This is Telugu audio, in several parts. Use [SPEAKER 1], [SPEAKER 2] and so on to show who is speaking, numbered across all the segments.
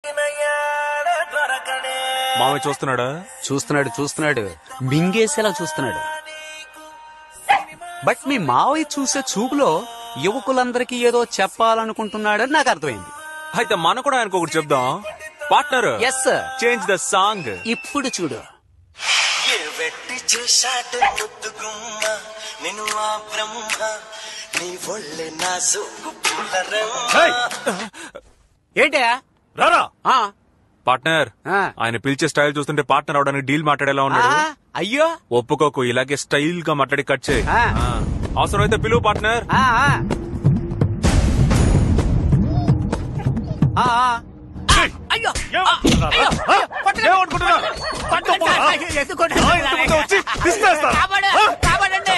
[SPEAKER 1] మామయ్య చూస్తున్నాడా
[SPEAKER 2] చూస్తున్నాడు చూస్తున్నాడు మింగేసేలా చూస్తున్నాడు బట్ మీ మావయ్య చూసే చూపులో యువకులందరికీ ఏదో చెప్పాలనుకుంటున్నాడని నాకు అర్థమైంది
[SPEAKER 1] అయితే మనం కూడా ఆయనకు ఒకటి చెప్దాం partner
[SPEAKER 2] yes sir
[SPEAKER 1] change the song
[SPEAKER 2] ఇప్పుడు చూడు
[SPEAKER 3] ఏ వెట్టి చూశాడు ముద్దుగుమ్మ నేను ఆ బ్రహ్మ నీ ఒళ్ళే నా సోకు పూలరమ్మ
[SPEAKER 2] ఏంటే
[SPEAKER 1] రారా
[SPEAKER 2] ఆ,
[SPEAKER 1] పార్ట్నర్
[SPEAKER 2] ఆ.
[SPEAKER 1] ఆయన పిలిచే స్టైల్ చూస్తుంటే పార్ట్నర్ అవడానికి డీల్ మాట్లాడేలా ఉన్నాడు
[SPEAKER 2] ఆ, అయ్యో
[SPEAKER 1] ఒప్పుకోకు ఇలాగే స్టైల్ గా మాట్లాడి కట్ చేయి
[SPEAKER 2] ఆ.
[SPEAKER 1] ఆ. అవసరమైతే పిలువు పార్ట్నర్
[SPEAKER 2] ఆ, ఆ. ఆ, ఆ. అయ్యో అయ్యో, అయ్యో, కొట్టకండి. కొట్టకండి సార్. అయ్యో, ఎందుకు కొట్టారు? కాపాడు, కాపాడండి.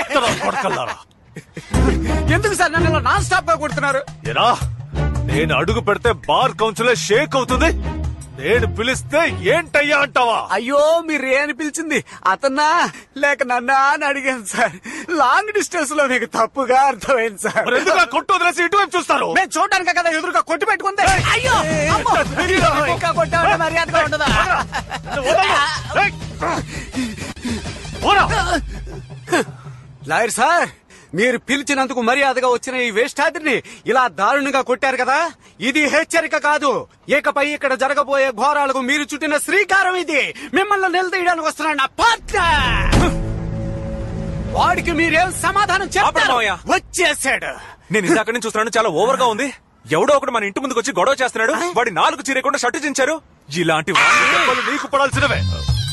[SPEAKER 2] ఎందుకు సార్ నన్ను ఇలా నాన్ స్టాప్ గా కొడుతున్నారు
[SPEAKER 4] ఎరా నేను అడుగు పెడితే బార్ కౌన్సిలర్ షేక్ అవుతుంది నేను పిలిస్తే ఏంటయ్యా అంటావా
[SPEAKER 2] అయ్యో మీరు ఏ అని పిలిచింది అతన్నా లేక నన్నా అని అడిగాను సార్ లాంగ్ డిస్టెన్స్ లో మీకు తప్పుగా అర్థమైంది సార్
[SPEAKER 4] మరి ఎందుకు ఆ కొట్టు వదిలేసి ఇటువైపు చూస్తారు
[SPEAKER 2] మేము చూడడానికి కదా ఎదురుగా కొట్టి పెట్టుకుంది అయ్యో అమ్మో, అయ్యో, ఇంకా కొట్టామంటే మర్యాదగా ఉండదా
[SPEAKER 4] ఏయ్! పోరా!
[SPEAKER 2] లాయర్ సార్ మీరు పిలిచినందుకు మర్యాదగా వచ్చిన ఈ వేష్టాద్రిని ఇలా దారుణంగా కొట్టారు కదా ఇది హెచ్చరిక కాదు ఇకపై ఇక్కడ జరగబోయే ఘోరాలకు మీరు చుట్టిన శ్రీకారం ఇది మిమ్మల్ని నిలదీయడానికి వస్తున్నాడు నా పార్ట్నర్ వాడికి మీరేం సమాధానం
[SPEAKER 1] ఆపండి
[SPEAKER 2] చెప్తారు
[SPEAKER 1] మావయ్య.
[SPEAKER 2] వచ్చేసాడు
[SPEAKER 1] నేను ఇందాక నుంచి చూస్తున్నాను చాలా ఓవర్ గా ఉంది ఎవడో ఒకడు మన ఇంటి ముందుకు వచ్చి గొడవ చేస్తున్నాడు వాడి నాలుగు చీరకుండా షర్టు చించారు ఇలాంటి వాడిని
[SPEAKER 4] దెబ్బలు నీకు పడాల్సినవే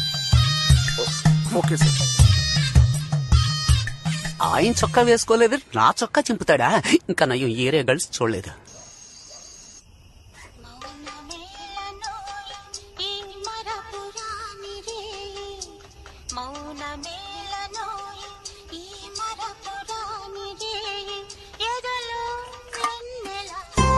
[SPEAKER 1] ఓకే సార్
[SPEAKER 2] ఆయన చొక్కా వేసుకోలేదు నా చొక్కా చింపుతాడా ఇంకా నయ్యం ఏరే గర్ల్స్ చూడలేదు
[SPEAKER 5] ఈ మరపురాని రే మౌనమేలనోయి ఈ మరపురాని రే ఎదలో వెన్నెల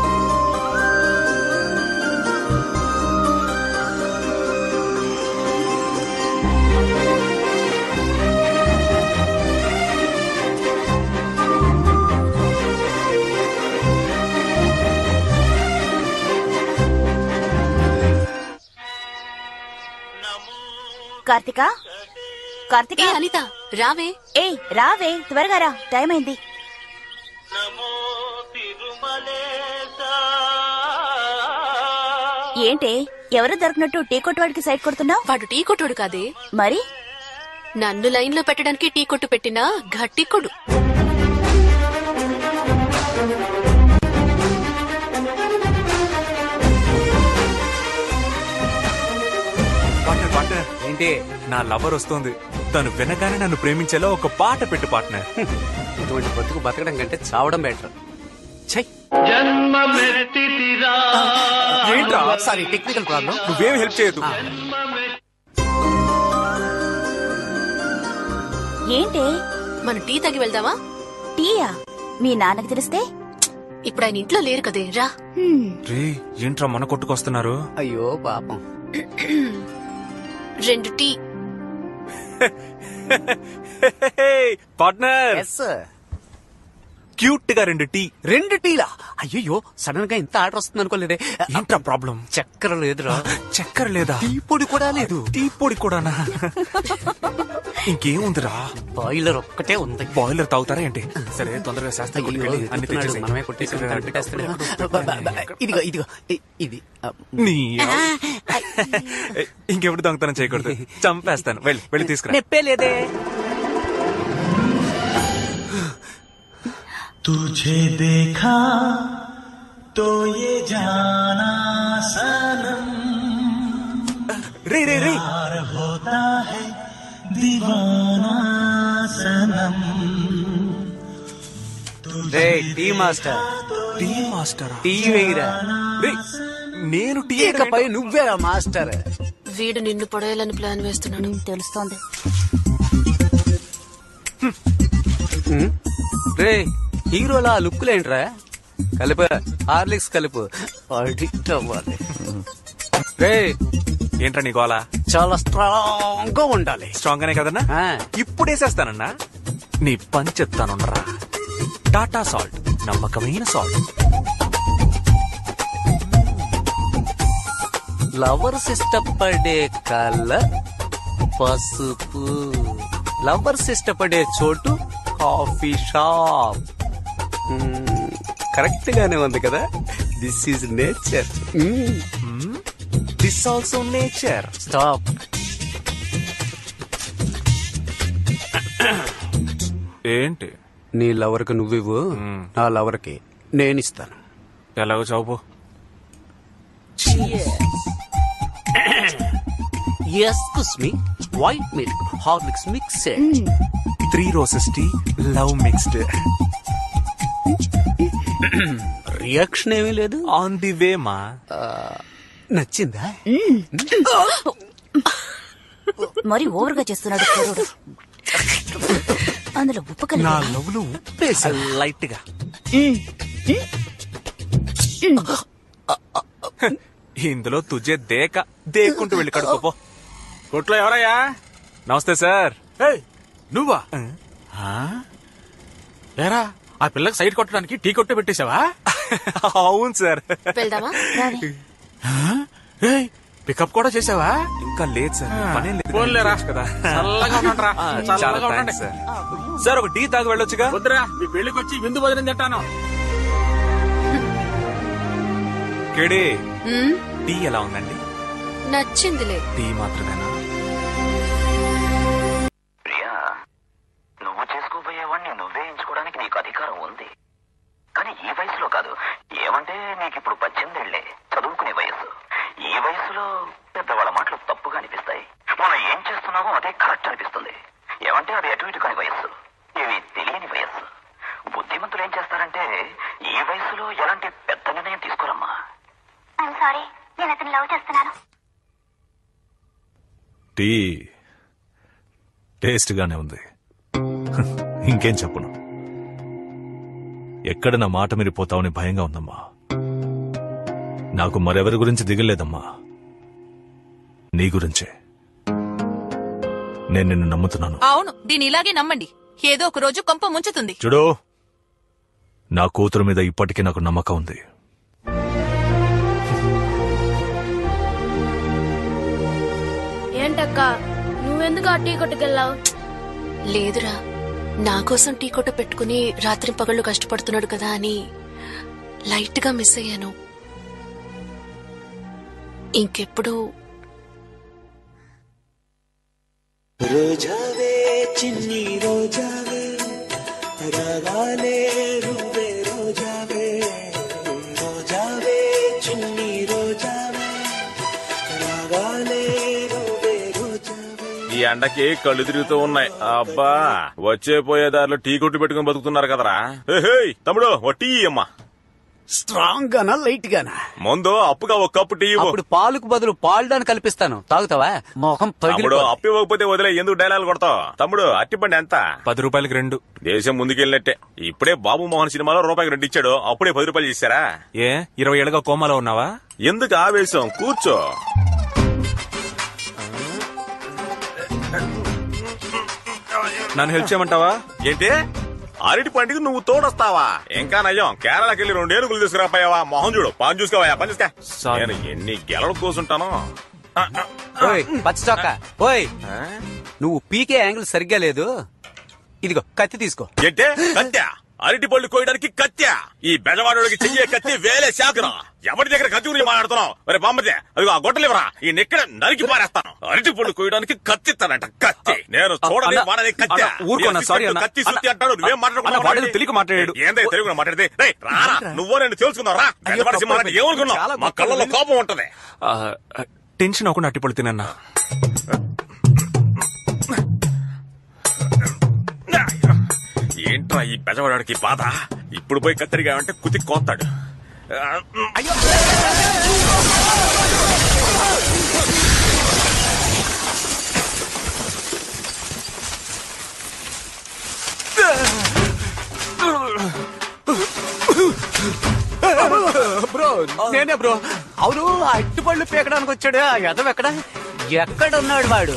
[SPEAKER 6] కార్తిక కార్తిక
[SPEAKER 7] ఏ అనిత రావే
[SPEAKER 6] ఏయ్ రావే త్వరగా రా టైం అయింది ఏంటి ఎవరు దొరికినట్టు టీ కొట్టువాడికి సైడ్ కొడుతున్నావు
[SPEAKER 7] వాడు టీ కొట్టుడు కాదే
[SPEAKER 6] మరి
[SPEAKER 7] నన్ను లైన్ లో పెట్టడానికి టీ కొట్టు పెట్టినా గట్టి కొడు
[SPEAKER 1] పార్ట్నర్ పార్ట్నర్
[SPEAKER 2] ఏంటి
[SPEAKER 1] నా లవర్ వస్తుంది తను వినగానే నన్ను ప్రేమించేలా ఒక పాట పెట్టు పార్ట్నర్
[SPEAKER 2] ఇటువంటి బతుకు బతకడం కంటే చావడం బెటర్ చెయ్
[SPEAKER 1] ఏంట్రా
[SPEAKER 2] సారీ టెక్నికల్ ప్రాబ్లం
[SPEAKER 1] నువ్వేం హెల్ప్ చేయదు
[SPEAKER 6] ఏంటి
[SPEAKER 7] మనం టీ తాగి వెళ్దామా
[SPEAKER 6] టీయా మీ నాన్నకి తెలిస్తే
[SPEAKER 7] ఇప్పుడు ఆయన ఇంట్లో లేరు కదే రా
[SPEAKER 6] హ్మ్,
[SPEAKER 1] రే ఏంట్రా మన కొట్టుకొస్తున్నారు
[SPEAKER 2] అయ్యో పాపం
[SPEAKER 7] రెండు టీ
[SPEAKER 1] పార్ట్నర్
[SPEAKER 2] ఎస్
[SPEAKER 1] క్యూట్ గా రెండు టీ
[SPEAKER 2] రెండు టీలా అయ్యో సడన్ గా ఇంత ఆర్డర్ వస్తుంది అనుకోలేదే
[SPEAKER 1] ఏంట్రా ప్రాబ్లం
[SPEAKER 2] చక్కెర లేదురా
[SPEAKER 1] చక్కెర లేదా
[SPEAKER 2] టీ పొడి కూడా లేదు
[SPEAKER 1] టీ పొడి కూడానా ఇంకేముందిరా
[SPEAKER 2] బాయిలర్ ఒక్కటే ఉంది
[SPEAKER 1] బాయిలర్ తాగుతారా ఏంటి సరే తొందరగా శాస్త్రం
[SPEAKER 2] అయ్యో,
[SPEAKER 1] కొట్టుకెళ్ళి అన్ని
[SPEAKER 2] ఎత్తుతున్నాడు.
[SPEAKER 1] తెచ్చేసేయ్.
[SPEAKER 2] మనమే కొట్టేసి
[SPEAKER 1] ఇక్కడ
[SPEAKER 2] ఉంటాం, పెట్టేస్తాడు. బ- బ- బ- ఇదిగో ఇదిగో ఇ- ఇది ఆ,
[SPEAKER 1] నీ ఇంకెప్పుడు దొంగతనం చేయకూడదు చంపేస్తాను వెళ్ళి వెళ్ళి తీసుకురా
[SPEAKER 2] నెప్పే లేదే
[SPEAKER 3] तुझे देखा तो ये जाना सनम
[SPEAKER 1] రే రే రే
[SPEAKER 3] प्यार होता है दीवाना सनम
[SPEAKER 2] రే tea master
[SPEAKER 1] tea master
[SPEAKER 2] tea వేయరా
[SPEAKER 1] రే నేను టీ
[SPEAKER 2] ఇకపై నువ్వే ఆ మాస్టర్
[SPEAKER 7] వీడు నిన్ను పడేయాలని ప్లాన్ వేస్తున్నాడు
[SPEAKER 6] తెలుస్తోంది
[SPEAKER 2] రే హీరోలా లుక్కులేంట్రా కలుపు హార్లిక్స్ కలుపు అడిక్ట్ అవ్వాలి రే
[SPEAKER 1] ఏంట్రా నీ గోలా
[SPEAKER 2] చాలా స్ట్రాంగ్ గా ఉండాలి
[SPEAKER 1] స్ట్రాంగ్ గానే కదన్నా
[SPEAKER 2] ఆ.
[SPEAKER 1] ఇప్పుడు వేసేస్తానన్నా నీ పంచెత్తానున్నరా టాటా సాల్ట్ నమ్మకమైన సాల్ట్
[SPEAKER 2] లవర్స్ ఇష్టపడే కలర్ పసుపు లవర్స్ ఇష్టపడే చోటు కాఫీ షాప్ కరెక్ట్ గానే ఉంది కదా this is nature
[SPEAKER 1] this also nature
[SPEAKER 2] stop
[SPEAKER 1] ఏంటి
[SPEAKER 2] నీ లవర్కి నువ్వివ్వు నా లవర్కి నేను ఇస్తాను
[SPEAKER 1] ఎలాగో చౌపు
[SPEAKER 2] excuse me white milk Horlicks mixed
[SPEAKER 1] three roses tea love mixed
[SPEAKER 2] reaction ఏమీ లేదు
[SPEAKER 1] ఆన్ ది వే మా
[SPEAKER 2] నచ్చిందా
[SPEAKER 6] మరి ఓవర్గా చేస్తున్నాడు కుర్రోడు అందులో ఉప్పు
[SPEAKER 2] నా
[SPEAKER 6] కలిపి
[SPEAKER 2] లవ్లు ఉప్పేసా
[SPEAKER 1] లైట్ గా ఇందులో తుజే దేక దేక్కుంటూ వెళ్ళి కడుకోపో
[SPEAKER 2] కొట్లో ఎవరయ్యా
[SPEAKER 1] నమస్తే సార్
[SPEAKER 2] ఏయ్, నువ్వా ఆ? ఏరా ఆ పిల్లకి సైడ్ కొట్టడానికి టీ కొట్టు పెట్టేశావా
[SPEAKER 1] అవును సార్
[SPEAKER 7] వెళ్దామా
[SPEAKER 6] రావే
[SPEAKER 2] ఏయ్, పికప్ కూడా చేసావా
[SPEAKER 1] ఇంకా లేదు సార్ పనేం లేదు
[SPEAKER 2] పోన్లేరా.
[SPEAKER 1] కదా
[SPEAKER 2] చల్లగా ఉండండిరా.
[SPEAKER 1] ఆ,
[SPEAKER 2] చల్లగా
[SPEAKER 1] చాలా
[SPEAKER 2] ఉండండి.
[SPEAKER 1] థాంక్స్ సార్ సార్ ఒక టీ తాగి వెళ్ళొచ్చుగా
[SPEAKER 2] వద్దురా మీ పెళ్లికి వచ్చి విందు భోజనం తింటాను
[SPEAKER 1] కేడి
[SPEAKER 7] ఉమ్,
[SPEAKER 1] టీ ఎలా ఉందండి
[SPEAKER 7] నచ్చిందిలే
[SPEAKER 1] టీ మాత్రమేనా
[SPEAKER 8] ప్రియా నువ్వు చేసుకోబోయేవాడిని నువ్వే ఎంచుకోవడానికి నీకు అధికారం ఉంది కానీ ఈ వయసులో కాదు ఏమంటే నీకు ఇప్పుడు పద్దెనిమిదేళ్లే చదువుకునే వయసు ఈ వయసులో పెద్దవాళ్ళ మాటలు తప్పుగా అనిపిస్తాయి మనం ఏం చేస్తున్నామో అదే కరెక్ట్ అనిపిస్తుంది ఏమంటే అది అటు ఇటు కాని వయస్సు ఇవి తెలియని వయస్సు బుద్ధిమంతులు ఏం చేస్తారంటే ఈ వయసులో ఎలాంటి పెద్ద నిర్ణయం తీసుకోరమ్మా
[SPEAKER 5] ఐఎమ్ సారీ నేను అతను లవ్ చేస్తున్నాను
[SPEAKER 4] టీ టేస్ట్ గానే ఉంది ఇంకేం చెప్పను ఎక్కడ నా మాట మీరిపోతావని భయంగా ఉందమ్మా నాకు మరెవరి గురించి దిగలేదమ్మా నీ గురించే నేను నిన్ను నమ్ముతున్నాను
[SPEAKER 9] అవును దీని ఇలాగే నమ్మండి ఏదో ఒక రోజు కొంప ముంచుతుంది
[SPEAKER 4] చూడు నా కూతురు మీద ఇప్పటికీ నాకు నమ్మకం ఉంది
[SPEAKER 5] ఏంటక్క నువ్వెందుకు ఆ టీ కొట్టుకెళ్ళావు
[SPEAKER 7] లేదురా నా కోసం టీ కొట్టు పెట్టుకుని రాత్రి పగళ్ళు కష్టపడుతున్నాడు కదా అని లైట్ గా మిస్ అయ్యాను ఇంకెప్పుడు
[SPEAKER 3] రోజావే చిన్ని రోజావే రాగాలే నువ్వే రోజావే రోజావే చిన్ని రోజావే రాగాలే నువ్వే రోజావే
[SPEAKER 10] ఈ ఎండకి కళ్ళు తిరుగుతూ ఉన్నాయి అబ్బా వచ్చే పోయే దారిలో టీ కొట్టు పెట్టుకుని బతుకుతున్నారు కదరా ఏహేయ్, తమ్ముడు ఓ టీ అమ్మా
[SPEAKER 2] స్ట్రాంగ్ గానా లైట్ గానా
[SPEAKER 10] ముందు అప్పుగా ఒక కప్పు టీ ఇవ్వు.
[SPEAKER 2] అప్పుడు పాలుకు బదులు పాల్డాన్ కల్పిస్తాను తాగుతావా మొహం
[SPEAKER 10] తమ్ముడు
[SPEAKER 2] పగిలి
[SPEAKER 10] అప్పు ఇవ్వకపోతే వదిలే ఎందుకు డైలాగ్ కొడతావు తమ్ముడు అట్టిపండి ఎంత
[SPEAKER 1] పది రూపాయలకి రెండు
[SPEAKER 10] దేశం ముందుకెళ్ళినట్టే ఇప్పుడే బాబు మోహన్ సినిమాలో రూపాయికి రెండు ఇచ్చాడు అప్పుడే పది రూపాయలు ఇస్తారా
[SPEAKER 1] ఏ ఇరవై ఏళ్ళగా కోమాలో ఉన్నావా
[SPEAKER 10] ఎందుకు ఆవేశం కూర్చో
[SPEAKER 1] నన్ను హెల్ప్ చేయమంటావా
[SPEAKER 10] ఏంటి అరటి పండుగ నువ్వు తోడొస్తావా ఇంకా నయ్యం కేరళకి వెళ్ళి రెండు ఏనుగులు తీసుకురాపోయావా మొహం చూడు పని చూసుకోవా పని చూసుకో
[SPEAKER 1] Sorry.
[SPEAKER 10] నేను ఎన్ని గెలలు కూర్చుంటాను
[SPEAKER 2] ఓయ్ పచ్చ చొక్క ఓయ్ నువ్వు పీకే యాంగిల్ సరిగ్గా లేదు ఇదిగో కత్తి తీసుకో
[SPEAKER 10] ఏంటే కత్య అరటి పళ్ళు కోయడానికి కత్య ఈ బెజవాడోడికి చెయ్యే కత్తి వేలే శాఖరా ఎవరి దగ్గర కత్తి గురించి మాట్లాడుతున్నావు మరి బామ్మదే అదిగో ఆ గొట్టలేవరా ఈ నెక్కడ నరికి పారేస్తాను అరటి పళ్ళు కోయడానికి కత్తి ఇస్తానంట కత్తి నేను చూడని
[SPEAKER 1] అన్న,
[SPEAKER 10] వాడని కత్తి
[SPEAKER 1] అన్న, ఊరుకోన్నా, sorry అన్న.
[SPEAKER 10] కత్తి సుత్తి
[SPEAKER 1] అన్న,
[SPEAKER 10] అంటాడు నువ్వేం
[SPEAKER 1] అన్న, వాడేదో
[SPEAKER 10] మాట్లాడుకున్నావు
[SPEAKER 1] తెలియక మాట్లాడాడు.
[SPEAKER 10] ఏందే తెలుగు మాట్లాడితే రేయ్ రారా నువ్వో నేను తెలుసుకున్నావు రా
[SPEAKER 2] అయ్యో,
[SPEAKER 10] బెజవాడ సింహానికి
[SPEAKER 2] తప్పు.
[SPEAKER 10] ఏమనుకున్నావు
[SPEAKER 2] చాలా
[SPEAKER 10] మా
[SPEAKER 2] గొప్ప
[SPEAKER 10] కళ్ళలో
[SPEAKER 2] విని-
[SPEAKER 10] కోపం ఉంటది
[SPEAKER 1] ఆ, టెన్షన్ అవ్వకుండా అట్టిపళ్ళు తినన్నా
[SPEAKER 10] ఏంట్రా ఈ బెజవాడికి బాధ ఇప్పుడు పోయి కత్తిరిగా అంటే కుతి కోస్తాడు
[SPEAKER 2] బ్రో నేనే బ్రో అవును ఆ అట్టిపళ్ళు పీకడానికి వచ్చాడు ఆ ఎదవ ఎక్కడ ఎక్కడ ఉన్నాడు వాడు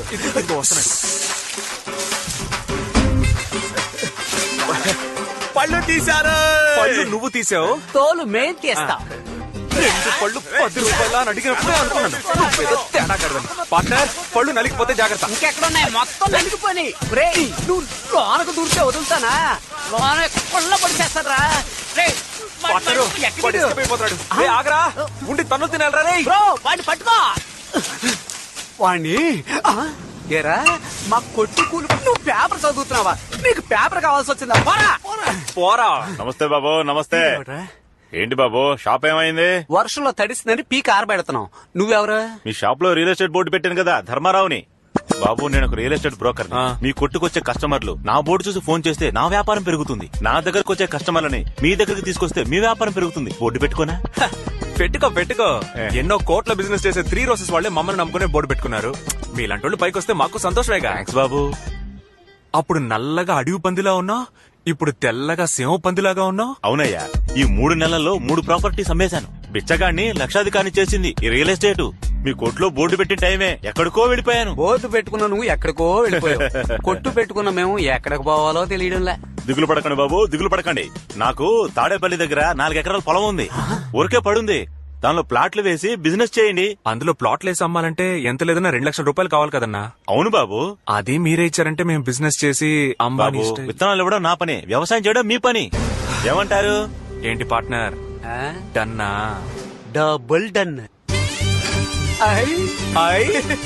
[SPEAKER 10] పళ్ళు తీశారు
[SPEAKER 1] పళ్ళు నువ్వు తీసావు
[SPEAKER 2] తోలు మేం తీస్తాం
[SPEAKER 1] రెండు పళ్ళు పది రూపాయలు అని అడిగినప్పుడే అనుకున్నాను నువ్వేదో తేడా కడదాను పార్ట్నర్ పళ్ళు నలిగిపోతే జాగ్రత్త
[SPEAKER 2] ఇంకెక్కడున్నాయి మొత్తం నలిగిపోయి రే నువ్వు లోనకు దూరితే వదులుతానా లోన కొల్ల పడిచేస్తారా రే
[SPEAKER 1] పార్ట్నర్ వాడు escape అయిపోతాడు రే, ఆగరా ఉండి తన్ను తినాలరా రే
[SPEAKER 2] బ్రో వాడిని పట్టుకో వాణ్ణి ఆ, ఏరా మా కొట్టు కూలి నువ్వు పేపర్ చదువుతున్నావా నీకు పేపర్ కావాల్సి వచ్చిందా పోరా
[SPEAKER 1] పోరా
[SPEAKER 10] నమస్తే బాబు నమస్తే
[SPEAKER 2] ఏమిట్రా?
[SPEAKER 10] ఏంటి బాబు షాప్ ఏమైంది
[SPEAKER 2] వర్షంలో తడిసిందని పీక ఆరబెడుతున్నావు నువ్వెవరు
[SPEAKER 10] మీ షాప్ లో రియల్ ఎస్టేట్ బోర్డు పెట్టాను కదా ధర్మారావుని బాబు నేను ఒక రియల్ ఎస్టేట్ బ్రోకర్
[SPEAKER 1] ఆ.
[SPEAKER 10] మీ కొట్టుకొచ్చే కస్టమర్లు నా బోర్డు చూసి ఫోన్ చేస్తే నా వ్యాపారం పెరుగుతుంది నా దగ్గరకు వచ్చే కస్టమర్లని మీ దగ్గరికి తీసుకొస్తే మీ వ్యాపారం పెరుగుతుంది బోర్డు పెట్టుకోనా
[SPEAKER 1] హ, పెట్టుకో పెట్టుకో
[SPEAKER 10] ఏ.
[SPEAKER 1] ఎన్నో కోట్ల బిజినెస్ చేసే త్రీ రోజెస్ వాళ్ళే మమ్మల్ని నమ్ముకునే బోర్డు పెట్టుకున్నారు మీలాంటి వాళ్ళు పైకి వస్తే మాకు సంతోషమేగా
[SPEAKER 10] థ్యాంక్స్ బాబు
[SPEAKER 1] అప్పుడు నల్లగా అడవి పందిలా ఉన్నా ఇప్పుడు తెల్లగా సింహ పందిలాగా ఉన్నావు
[SPEAKER 10] అవునయ్యా ఈ మూడు నెలల్లో మూడు ప్రాపర్టీస్ అమ్మేశాను బిచ్చగాడిని లక్షాధికారిని చేసింది ఈ రియల్ ఎస్టేట్ మీ కొట్లో బోర్డు పెట్టిన టైమే ఎక్కడికో వెళ్ళిపోయాను
[SPEAKER 2] బోర్డు పెట్టుకున్న నువ్వు ఎక్కడికో వెళ్ళిపోయావు కొట్టు పెట్టుకున్న మేము ఎక్కడికి పోవాలో తెలియడంలే
[SPEAKER 10] దిగులు పడకండి బాబు దిగులు పడకండి నాకు తాడేపల్లి దగ్గర నాలుగు ఎకరాల పొలం ఉంది ఊరికే పడుంది దానిలో ప్లాట్లు వేసి బిజినెస్ చేయండి
[SPEAKER 1] అందులో ప్లాట్లు వేసి అమ్మాలంటే ఎంత లేదన్నా రెండు లక్షల రూపాయలు కావాలి కదన్నా
[SPEAKER 10] అవును బాబు
[SPEAKER 1] అది మీరే ఇచ్చారంటే మేము బిజినెస్ చేసి అంబానీ
[SPEAKER 10] బాబు
[SPEAKER 1] స్టైల్-
[SPEAKER 10] విత్తనాలు ఇవ్వడం నా పని వ్యవసాయం చేయడం మీ పని ఏమంటారు
[SPEAKER 1] ఏంటి పార్ట్నర్
[SPEAKER 2] ఆ?
[SPEAKER 1] డన్నా
[SPEAKER 2] డబుల్ డన్ ఐ
[SPEAKER 1] హాయ్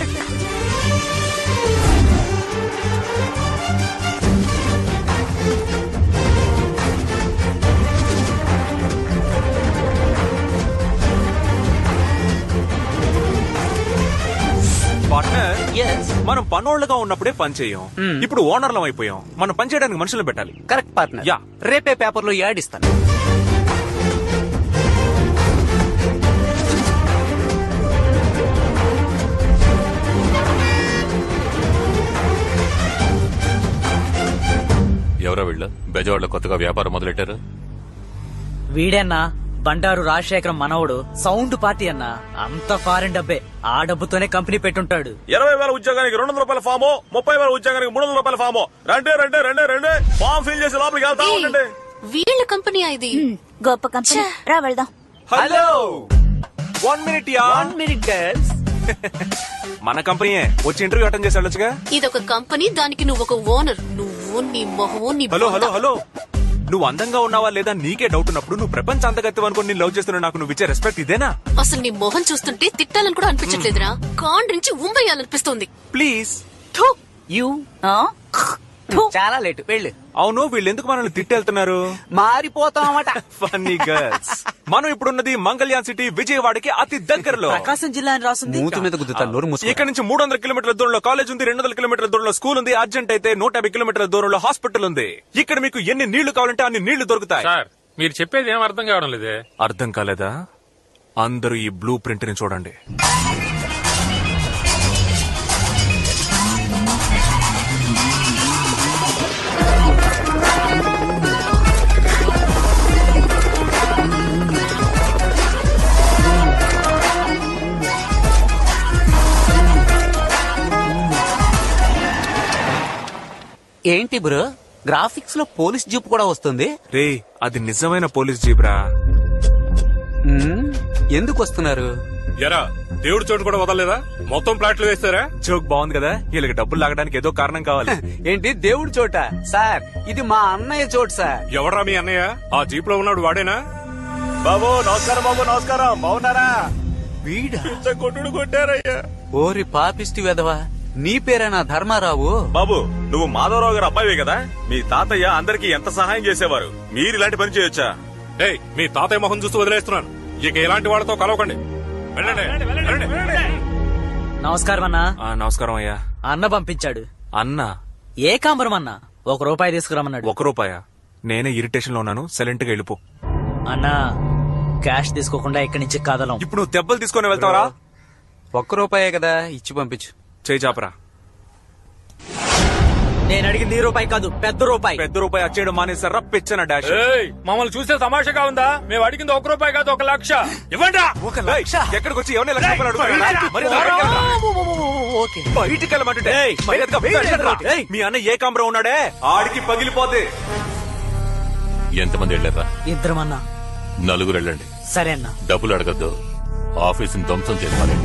[SPEAKER 1] పార్ట్నర్ మనం పనోళ్ళగా ఉన్నప్పుడే పని చేయం ఇప్పుడు ఓనర్లం అయిపోయాం మనం పని చేయడానికి మనుషులను పెట్టాలి
[SPEAKER 2] కరెక్ట్ పార్ట్నర్
[SPEAKER 1] యా.
[SPEAKER 2] రేపే పేపర్ లో యాడ్ ఇస్తాను
[SPEAKER 11] ఎవరో వీళ్ళు బెజవాడలో కొత్తగా వ్యాపారం మొదలెట్టారు
[SPEAKER 12] వీడన్నా బండారు రాజశేఖరం మనవడు సౌండ్ పార్టీ అన్నా అంత ఫారెన్ డబ్బే ఆ డబ్బుతోనే కంపెనీ పెట్టుంటాడు
[SPEAKER 10] ఇరవై వేల ఉద్యోగానికి రెండు వందల రూపాయల ఫాము ముప్పై వేల ఉద్యోగానికి మూడు వందల రూపాయల ఫాము రండి రండి రండి రండి ఫామ్ ఫిల్ చేసి లోపలికి వెళ్తా ఉండండి
[SPEAKER 7] వీళ్ళ కంపెనీ ఇది
[SPEAKER 6] గొప్ప కంపెనీ రా వెళ్దాం
[SPEAKER 1] hello one minute ya
[SPEAKER 2] one minute girls
[SPEAKER 1] మన కంపెనీయే వచ్చి ఇంటర్వ్యూ అటెండ్ చేసి వెళ్ళొచ్చుగా
[SPEAKER 7] ఇదొక కంపెనీ దానికి నువ్వు ఒక ఓనర్ నువ్వు నీ మొహము నీ
[SPEAKER 1] హలో
[SPEAKER 7] బొంద.
[SPEAKER 1] హలో హలో నువ్వు అందంగా ఉన్నావా లేదా నీకే డౌట్ ఉన్నప్పుడు నువ్వు ప్రపంచ అంతగత్యం అనుకుని నేను లవ్ చేస్తున్నా నాకు నువ్వు ఇచ్చే రెస్పెక్ట్ ఇదేనా
[SPEAKER 7] అసలు నీ మొహం చూస్తుంటే తిట్టాలని కూడా అనిపించట్లేదురా కాండ్రించి ఉమ్మేయాలనిపిస్తోంది
[SPEAKER 1] ప్లీజ్
[SPEAKER 7] థూ.
[SPEAKER 2] యూ చాలా లేట్ వెళ్ళు
[SPEAKER 1] అవును వీళ్ళు ఎందుకు మనల్ని తిట్టెళ్తున్నారు
[SPEAKER 2] మారిపోతామట
[SPEAKER 1] ఫన్నీ గర్ల్స్ మనం ఇప్పుడున్నది మంగళ్యాన్ సిటీ విజయవాడకి అతి దగ్గరలో
[SPEAKER 12] ప్రకాశం జిల్లా అని రాసింది
[SPEAKER 2] మూతి మీద గుద్దుతాను నోరు మూసుకో.
[SPEAKER 1] ఇక్కడ నుంచి మూడు వందల కిలోమీటర్ల దూరంలో కాలేజ్ ఉంది రెండు వందల కిలోమీటర్ల దూరంలో స్కూల్ ఉంది అర్జెంట్ అయితే నూట యాభై కిలోమీటర్ల దూరంలో హాస్పిటల్ ఉంది ఇక్కడ మీకు ఎన్ని నీళ్లు కావాలంటే అన్ని నీళ్లు దొరుకుతాయి
[SPEAKER 11] సార్ మీరు చెప్పేది ఏం అర్థం కావడం లేదే
[SPEAKER 1] అర్థం కాలేదా అందరూ ఈ బ్లూ ప్రింట్ ని చూడండి
[SPEAKER 2] ఏంటి బ్రో గ్రాఫిక్స్ లో పోలీస్ జీప్ కూడా వస్తుంది
[SPEAKER 1] రే అది నిజమైన పోలీస్ జీబ్రా
[SPEAKER 2] మ్మ్. ఎందుకు వస్తున్నారు
[SPEAKER 11] ఎరా దేవుడి చోటు కూడా వదలలేదా మొత్తం ప్లాట్లు వేస్తారా
[SPEAKER 1] జోక్ బాగుంది కదా వీళ్ళకి డబ్బులు లాగడానికి ఏదో కారణం కావాలి
[SPEAKER 2] ఏంటి దేవుడి చోట సార్ ఇది మా అన్నయ్య చోటు సార్
[SPEAKER 11] ఎవరా మీ అన్నయ్య ఆ జీప్ లో ఉన్నాడు వాడేనా
[SPEAKER 10] బాబు నమస్కారం బాబు నమస్కారం బాగున్నారా
[SPEAKER 2] వీడా
[SPEAKER 10] ఇంత కొట్టుడు కొట్టారయ్యా
[SPEAKER 2] ఓరి పాపిష్టి వెదవా నీ పేరేనా ధర్మారావు
[SPEAKER 10] బాబు నువ్వు మాధవరావు గారు అబ్బాయివే కదా మీ తాతయ్య అందరికి ఎంత సహాయం చేసేవారు మీరు ఇలాంటి పని చేయొచ్చా
[SPEAKER 11] డేయ్ మీ తాతయ్య మొహం చూస్తూ వదిలేస్తున్నాను ఇక ఇలాంటి వాళ్ళతో కలవకండి వెళ్ళండి వెళ్ళండి
[SPEAKER 12] నమస్కారం అన్నా
[SPEAKER 1] ఆ, నమస్కారం అయ్యా
[SPEAKER 12] అన్న పంపించాడు
[SPEAKER 1] అన్న
[SPEAKER 12] ఏకాంబరం అన్నా ఒక రూపాయి తీసుకురమ్మన్నాడు
[SPEAKER 1] ఒక రూపాయ నేనే ఇరిటేషన్ లో ఉన్నాను సైలెంట్ గా వెళ్ళిపో
[SPEAKER 12] అన్నా క్యాష్ తీసుకోకుండా ఇక్కడి నుంచి కదలం
[SPEAKER 1] ఇప్పుడు నువ్వు దెబ్బలు తీసుకొని వెళ్తావరా
[SPEAKER 2] ఒక్క రూపాయే కదా ఇచ్చి పంపించు
[SPEAKER 1] చేయి చాపరా
[SPEAKER 12] నేను అడిగింది ఈ రూపాయి కాదు పెద్ద రూపాయి
[SPEAKER 1] పెద్ద రూపాయి వచ్చేయడం మానేసారా పిచ్చన డాష్
[SPEAKER 11] ఏయ్, మమ్మల్ని చూస్తే తమాషాగా ఉందా మేము అడిగింది ఒక రూపాయి కాదు ఒక లక్ష ఇవ్వండి
[SPEAKER 1] ఒక లక్ష ఎక్కడికి వచ్చి ఎవరిని లక్ష రూపాయలు అడుగుతున్నారా? మరి బయటికి వెళ్ళరా? బయటికి వెళ్ళమంటుంటే మర్యాదగా వెళ్ళండ్రా. మీ అన్న ఏ కాంబరం ఉన్నాడే ఆడికి పగిలిపోతే
[SPEAKER 11] ఎంతమంది వెళ్ళారా
[SPEAKER 12] ఇద్దరం అన్నా
[SPEAKER 11] నలుగురు వెళ్ళండి
[SPEAKER 12] సరే అన్నా
[SPEAKER 13] డబ్బులు అడగద్దు ఆఫీసుని ధ్వంసం చేయాలి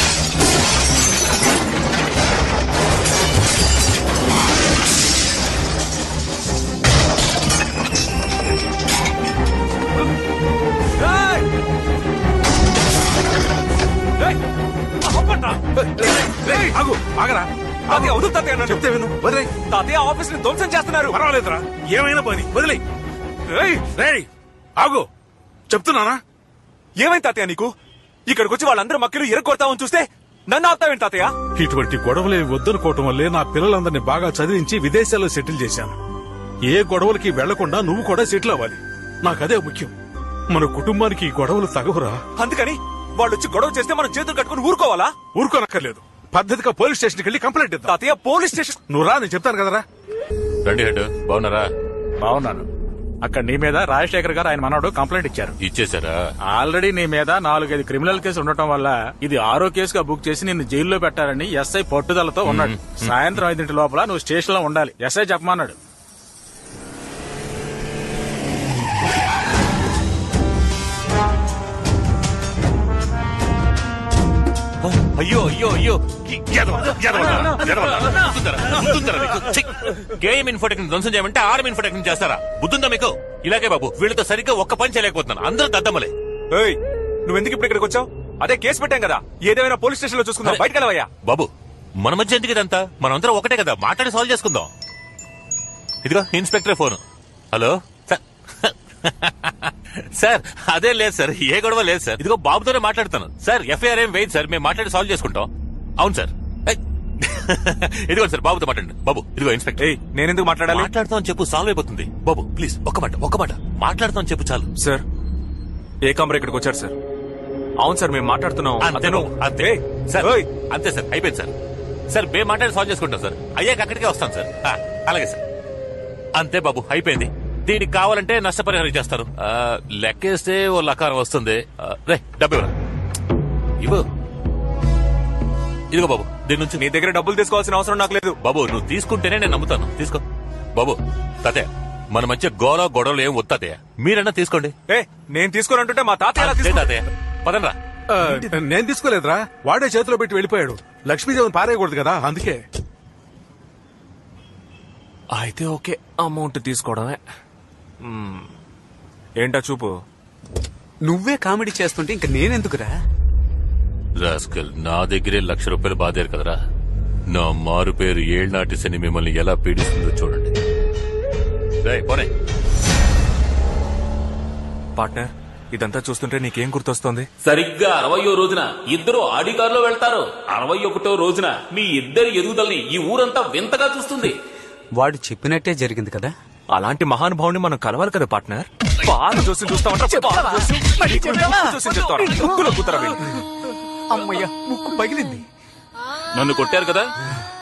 [SPEAKER 1] ఆగు ఆగరా తాతయ్య వదులు తాతయ్య నన్ను.
[SPEAKER 14] చెప్తే విను వదిలే
[SPEAKER 1] తాతయ్య ఆఫీస్ ని ధ్వంసం చేస్తున్నారు
[SPEAKER 14] పర్వాలేదురా ఏమైనా పని వదిలే రేయ్ ఆగు చెప్తున్నానా
[SPEAKER 1] ఏమైంది తాతయ్య నీకు ఇక్కడికి వచ్చి వాళ్ళందరూ మక్కలు ఎరగొడతామని చూస్తే నన్ను ఆపుతావేంటి తాతయ్య
[SPEAKER 14] ఇటువంటి గొడవలేవి వద్దనుకోవటం వల్లే నా పిల్లలందరినీ బాగా చదివించి విదేశాల్లో సెటిల్ చేశాను ఏ గొడవలకి వెళ్లకుండా నువ్వు కూడా సెటిల్ అవ్వాలి నాకదే ముఖ్యం మన కుటుంబానికి ఈ గొడవలు తగవురా
[SPEAKER 1] అందుకని వాళ్ళు వచ్చి గొడవ చేస్తే మనం చేతులు కట్టుకుని ఊరుకోవాలా
[SPEAKER 14] ఊరుకోనక్కర్లేదు పద్ధతిగా పోలీస్ స్టేషన్కి వెళ్ళి కంప్లైంట్ ఇద్దాం
[SPEAKER 1] తాతయ్య పోలీస్ స్టేషన్
[SPEAKER 14] నువ్వు రా నేను చెప్తాను కదరా
[SPEAKER 13] రండి హెడ్ బాగున్నారా
[SPEAKER 15] బాగున్నాను అక్కడ నీ మీద రాజశేఖర్ గారు ఆయన మనవడు కంప్లైంట్ ఇచ్చారు
[SPEAKER 13] ఇచ్చేసారా
[SPEAKER 15] ఆల్రెడీ నీ మీద నాలుగైదు క్రిమినల్ కేసు ఉండటం వల్ల ఇది ఆరో కేసుగా బుక్ చేసి నిన్ను జైల్లో పెట్టారని ఎస్ఐ పట్టుదలతో ఉన్నాడు సాయంత్రం ఐదింటి లోపల నువ్వు స్టేషన్ లో ఉండాలి ఎస్ఐ చెప్పమన్నాడు
[SPEAKER 13] అయ్యో అయ్యో అయ్యో ఎదవ, ఎదవ, ఎదవ, బుద్ధుందరా? బుద్ధుందరా మీకు? ఛీ! గేమ్ ఇన్ఫోటెక్ని ధ్వంసం చేయమంటే ఆర్మ్ ఇన్ఫోటెక్ని చేస్తారా బుద్ధుందా మీకు ఇలాగే బాబు వీళ్ళతో సరిగ్గా ఒక్క పని చేయలేకపోతున్నాను అందరూ దద్దమ్మలే
[SPEAKER 1] ఏయ్ నువ్వెందుకు ఇప్పుడు ఇక్కడికి వచ్చావు అదే కేసు పెట్టాం కదా ఏదేమైనా పోలీస్ స్టేషన్ లో చూసుకుందాం బయటకు వెళ్ళవయ్యా
[SPEAKER 13] బాబు మన మధ్య ఎందుకు ఇదంతా మనందరం ఒకటే కదా మాట్లాడి సాల్వ్ చేసుకుందాం ఇదిగో inspector phone hello sir sir అదే లేదు సార్ ఏ గొడవ లేదు సార్ ఇదిగో బాబుతోనే మాట్లాడతాను సార్ ఎఫ్ఐఆర్ ఏం వేయదు సార్ మేము మాట్లాడి సాల్వ్ చేసుకుంటాం అవును సార్ ఏయ్. ఇదిగో సార్ బాబుతో మాట్లాడండి బాబు ఇదిగో ఇన్స్పెక్టర్
[SPEAKER 1] నేనెందుకు మాట్లాడాలి
[SPEAKER 13] మాట్లాడతాం అని చెప్పు సాల్వ్ అయిపోతుంది బాబు ప్లీజ్ ఒక్క మాట ఒక్క మాట మాట్లాడతాం అని చెప్పు చాలు
[SPEAKER 1] సార్ ఏ కమర ఇక్కడికి వచ్చారు సార్ అవును సార్ మేము మాట్లాడుతున్నాం
[SPEAKER 13] అంతే
[SPEAKER 1] అతను
[SPEAKER 13] బాబు, అంతే సార్ అంతే సార్ అయిపోయింది సార్ సార్ మేము మాట్లాడి సాల్వ్ చేసుకుంటాం సార్ అయ్యాక అక్కడికే వస్తాం సార్ ఆ, అలాగే సార్ అంతే బాబు అయిపోయింది దీనికి కావాలంటే నష్టపరిహారం చేస్తారు ఆ, లెక్కేస్తే ఓ లకారం వస్తుంది ఆ, రే డబ్బు ఇవ్వరా ఇవ్వు ఇదిగో బాబు దీని నుంచి
[SPEAKER 1] నీ దగ్గర డబ్బులు తీసుకోవాల్సిన అవసరం నాకు లేదు
[SPEAKER 13] బాబు నువ్వు తీసుకుంటేనే నేను నమ్ముతాను తీసుకో బాబు తాతయ్య మన మధ్య గోల గొడవలు ఏం వస్తాతయ్య మీరన్నా తీసుకోండి
[SPEAKER 1] ఏ నేను తీసుకోనంటుంటే మా తాతయ్య ఎలా
[SPEAKER 13] అంతే
[SPEAKER 1] తీసుకో-
[SPEAKER 13] తాతయ్య పదండ్రా
[SPEAKER 14] ఆ, నేను తీసుకోలేదురా వాడే చేతిలో పెట్టి వెళ్ళిపోయాడు లక్ష్మీదేవిని పారేయకూడదు కదా అందుకే
[SPEAKER 1] అయితే ఓకే అమౌంట్ తీసుకోవడమే మ్మ్. ఏంటా చూపు
[SPEAKER 2] నువ్వే కామెడీ చేస్తుంటే ఇంక నేనెందుకురా
[SPEAKER 13] రాస్కల్ నా దగ్గరే లక్ష రూపాయలు బాధారు కదరా నా మారు పేరు ఏళ్నాటి శని మిమ్మల్ని ఎలా పీడిస్తుందో చూడండి రేయ్, పోనీ
[SPEAKER 1] పార్ట్నర్ ఇదంతా చూస్తుంటే నీకేం గుర్తొస్తుంది
[SPEAKER 16] సరిగ్గా అరవయో రోజున ఇద్దరు ఆడి కారులో వెళ్తారు అరవై ఒకటో రోజున మీ ఇద్దరి ఎదుగుదలని ఈ ఊరంతా వింతగా చూస్తుంది
[SPEAKER 2] వాడు చెప్పినట్టే జరిగింది కదా
[SPEAKER 1] అలాంటి మహానుభావుని మనం కలవాలి కదా పార్ట్నర్ పాత చూసి చూస్తామంటే పాత జోస్యం, నీకు ముక్కు జోస్యం చెప్తారా? ముక్కులో కూతురా వీళ్ళు.
[SPEAKER 2] అమ్మయ్య ముక్కు పగిలింది
[SPEAKER 16] నన్ను కొట్టారు కదా